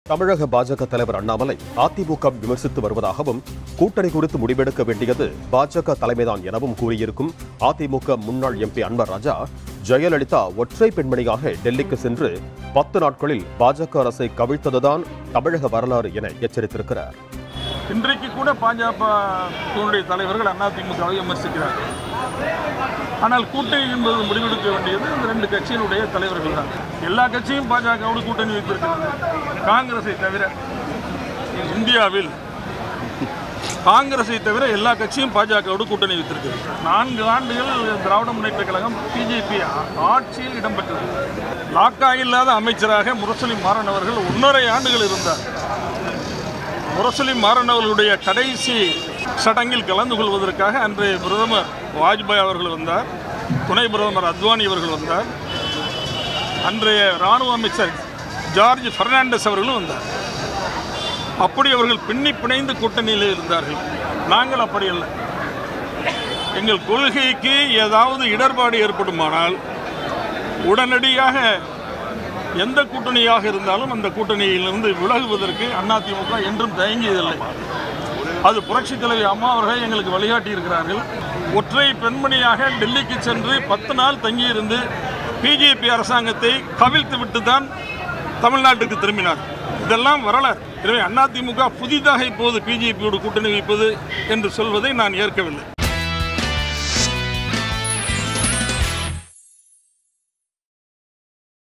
தமிழக பாஜக தலைவர் அண்ணாமலை அதிமுக விமர்சித்து வருவதாகவும் கூட்டணி குறித்து முடிவெடுக்க வேண்டியது பாஜக தலைமைதான் எனவும் கூறியிருக்கும் அதிமுக முன்னாள் எம்பி அன்வர் ராஜா ஜெயலலிதா ஒற்றை பெண்மணியாக டெல்லிக்கு சென்று பத்து நாட்களில் பாஜக அரசை கவிழ்த்ததுதான் தமிழக வரலாறு என எச்சரித்திருக்கிறார் இன்றைக்கு கூட பாஜக தன்னுடைய தலைவர்கள் அதிமுகவை விமர்சிக்கிறார்கள் ஆனால் கூட்டணி என்பது முடிவெடுக்க வேண்டியது இந்த ரெண்டு கட்சியினுடைய தலைவர்கள் தான் எல்லா கட்சியும் பாஜகவோடு கூட்டணி வைத்திருக்கிறது காங்கிரஸை தவிர இந்தியாவில் காங்கிரஸை தவிர எல்லா கட்சியும் பாஜகவோடு கூட்டணி வைத்திருக்கிறது நான்கு ஆண்டுகள் திராவிட முன்னேற்ற கழகம் பிஜேபி ஆட்சியில் இடம்பெற்றது லாக்கா இல்லாத அமைச்சராக முரசொலி மாறன் அவர்கள் ஒன்றரை ஆண்டுகள் இருந்தார் முரசொலி மாறன் அவர்களுடைய கடைசி சடங்கில் கலந்து கொள்வதற்காக அன்றைய பிரதமர் வாஜ்பாய் அவர்கள் வந்தார் துணை பிரதமர் அத்வானி அவர்கள் வந்தார் அன்றைய இராணுவ அமைச்சர் ஜார்ஜ் பெர்னாண்டஸ் அவர்களும் வந்தார் அப்படி அவர்கள் பின்னி பிணைந்து கூட்டணியில் இருந்தார்கள் நாங்கள் அப்படி அல்ல எங்கள் கொள்கைக்கு ஏதாவது இடர்பாடு ஏற்படுமானால் உடனடியாக எந்த கூட்டணியாக இருந்தாலும் அந்த கூட்டணியிலிருந்து விலகுவதற்கு அதிமுக என்றும் தயங்கியதில்லை அது புரட்சி தலைவி அம்மா அவர்கள் எங்களுக்கு வழிகாட்டி இருக்கிறார்கள் ஒற்றை பெண்மணியாக டெல்லிக்கு சென்று பத்து நாள் தங்கியிருந்து பிஜேபி அரசாங்கத்தை கவிழ்த்து விட்டு தான் தமிழ்நாட்டுக்கு திரும்பினார் இதெல்லாம் வரலாறு எனவே அதிமுக புதிதாக இப்போது பிஜேபியோடு கூட்டணி வைப்பது என்று சொல்வதை நான் ஏற்கவில்லை